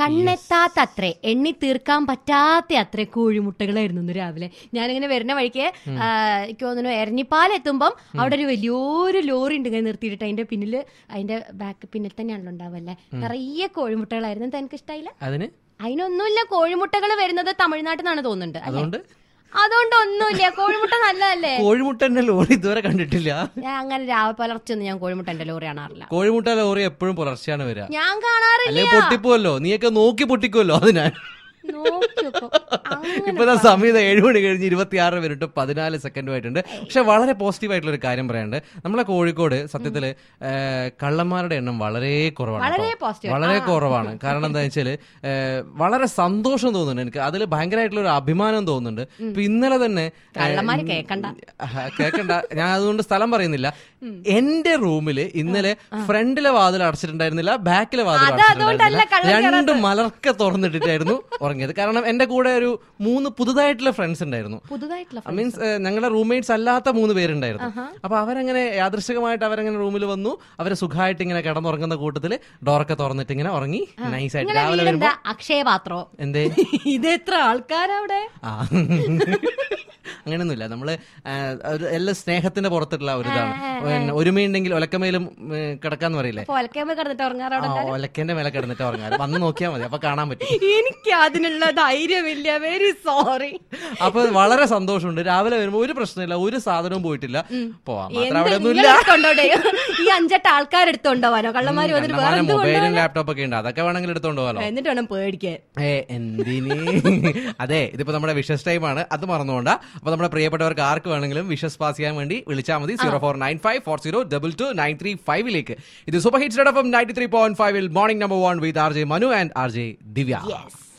കണ്ണെത്താത്ത അത്രേ എണ്ണി തീർക്കാൻ പറ്റാത്ത അത്രേ കോഴിമുട്ടകളായിരുന്നു ഇന്ന് രാവിലെ ഞാനിങ്ങനെ വരുന്ന വഴിക്ക് ആ, എനിക്ക് തോന്നുന്നു എരഞ്ഞിപ്പാൽ എത്തുമ്പം അവിടെ ഒരു വലിയൊരു ലോറി ഉണ്ട് ഇങ്ങനെ നിർത്തിയിട്ട് അതിന്റെ പിന്നില് അതിന്റെ ബാക്ക് പിന്നിൽ തന്നെയാണല്ലോ ഉണ്ടാവല്ലേ നിറയെ കോഴിമുട്ടകളായിരുന്നു എന്താ എനിക്ക് ഇഷ്ടായില്ല അതിന് അതിനൊന്നുമില്ല കോഴിമുട്ടകൾ വരുന്നത് തമിഴ്നാട്ടിൽ നിന്നാണ് തോന്നുന്നുണ്ട് അല്ലേ? അതുകൊണ്ട് അതുകൊണ്ട് ഒന്നുമില്ല കോഴിമുട്ട നല്ലതല്ലേ കോഴിമുട്ടന്റെ ലോറി ഇതുവരെ കണ്ടിട്ടില്ല ഞാൻ അങ്ങനെ രാവിലെ പുലർച്ചൊന്നും ഞാൻ കോഴിമുട്ട എന്റെ ലോറി കാണാറില്ല കോഴിമുട്ട ലോറി എപ്പോഴും പുലർച്ചെയാണ് വരിക ഞാൻ കാണാറില്ല അല്ലെങ്കിൽ പൊട്ടിപ്പോവല്ലോ നീയൊക്കെ നോക്കി പൊട്ടിക്കുമല്ലോ അതിനാൽ നോക്കിയോക്കോ അങ്ങനെ ഇപ്പൊ ദാ സമയം ഏഴ് മണി കഴിഞ്ഞ് ഇരുപത്തി ആറ് മിനിറ്റ് പതിനാല് സെക്കൻഡും ആയിട്ടുണ്ട് പക്ഷെ വളരെ പോസിറ്റീവ് ആയിട്ടുള്ള ഒരു കാര്യം പറയാനുണ്ട് നമ്മളെ കോഴിക്കോട് സത്യത്തില് ഏഹ്, കള്ളന്മാരുടെ എണ്ണം വളരെ കുറവാണ് വളരെ കേട്ടോ. positive. വളരെ കുറവാണ് കാരണം എന്താ വെച്ചാല് ഏഹ്, വളരെ സന്തോഷം തോന്നുന്നുണ്ട് എനിക്ക് അതിൽ ഭയങ്കരമായിട്ടുള്ള ഒരു അഭിമാനം തോന്നുന്നുണ്ട് ഇപ്പൊ ഇന്നലെ തന്നെ ഏഹ്, കള്ളന്മാര് കേക്കണ്ട ആഹ്, കേക്കണ്ട ഞാൻ അതുകൊണ്ട് സ്ഥലം പറയുന്നില്ല എന്റെ റൂമില് ഇന്നലെ ഫ്രണ്ടിലെ വാതിൽ അടച്ചിട്ടുണ്ടായിരുന്നില്ല ബാക്കിലെ വാതിൽ അത് അതുകൊണ്ടല്ല അടച്ചിട്ടുണ്ടായിരുന്നില്ല രണ്ട് മലർക്ക തുറന്നിട്ടിട്ടായിരുന്നു ഉറങ്ങിയത് കാരണം എന്റെ കൂടെ ഒരു മൂന്ന് പുതുതായിട്ടുള്ള ഫ്രണ്ട്സ് ഉണ്ടായിരുന്നു പുതുതായിട്ടുള്ള മീൻസ് ഞങ്ങളുടെ റൂംമേറ്റ്സ് അല്ലാത്ത മൂന്ന് പേരുണ്ടായിരുന്നു അപ്പൊ അവരങ്ങനെ യാദൃശികമായിട്ട് അവരങ്ങനെ റൂമിൽ വന്നു അവരെ സുഖമായിട്ട് ഇങ്ങനെ കിടന്നുറങ്ങുന്ന കൂട്ടത്തില് ഡോറൊക്കെ തുറന്നിട്ട് ഇങ്ങനെ ഉറങ്ങി നൈസായിട്ട് നിങ്ങളെ രാവിലെ വരുമ്പോ വീടെന്താ അക്ഷയപാത്രോ എന്തേ ഇത് എത്ര ആൾക്കാരവിടെ ആ അങ്ങനെയൊന്നുമില്ല നമ്മള് ആ, ഒരു എല്ലാ സ്നേഹത്തിന്റെ പുറത്തുള്ള ഒരു ഇതാണ് പിന്നെ ഒരുമയുണ്ടെങ്കിൽ ഒലക്കമേലും ഏ, കിടക്കാന്ന് പറയില്ലേ പൊലക്കേമ കിടന്നിട്ട് ഉറങ്ങാറവിടെ ആ ഒലക്കന്റെ മേലെ കിടന്നിട്ട് ഉറങ്ങാറ് വന്ന് നോക്കിയാൽ മതി അപ്പൊ കാണാൻ പറ്റും എനിക്ക് അതിനുള്ള ധൈര്യമില്ല വെരി സോറി അപ്പൊ വളരെ സന്തോഷമുണ്ട് രാവിലെ വരുമ്പോ ഒരു പ്രശ്നമില്ല ഒരു സാധനവും പോയിട്ടില്ല പോവാം മാത്രം അവിടെ ഒന്നുമില്ല കൊണ്ടോടെ ഈ അഞ്ചെട്ട് ആൾക്കാരെടുത്തോണ്ടോവാനോ കള്ളന്മാര് വന്നിട്ട് വേറെ എന്ത് മൊബൈലും കൊണ്ടുപോകാനാ? ലാപ്ടോപ്പ് ഒക്കെ ഉണ്ട് അതൊക്കെ വേണമെങ്കിൽ എടുത്തോണ്ട് പോകാലോ എന്നിട്ട് വേണം പേടിക്കാൻ ഏ എന്തിന് അതെ ഇതിപ്പോ നമ്മുടെ വിഷസ് ടൈം ആണ് അത് മറന്നുകൊണ്ടാ അപ്പൊ നമ്മുടെ പ്രിയപ്പെട്ടവർക്ക് ആർക്ക് വേണമെങ്കിലും വിഷസ് പാസ് ചെയ്യാൻ വേണ്ടി വിളിച്ചാൽ മതി zero four nine five four zero double two nine three ഫൈവിലേക്ക് ഇത് super hit F ninety three point ഫൈവിൽ morning number one with R J Manu and R J Divya yes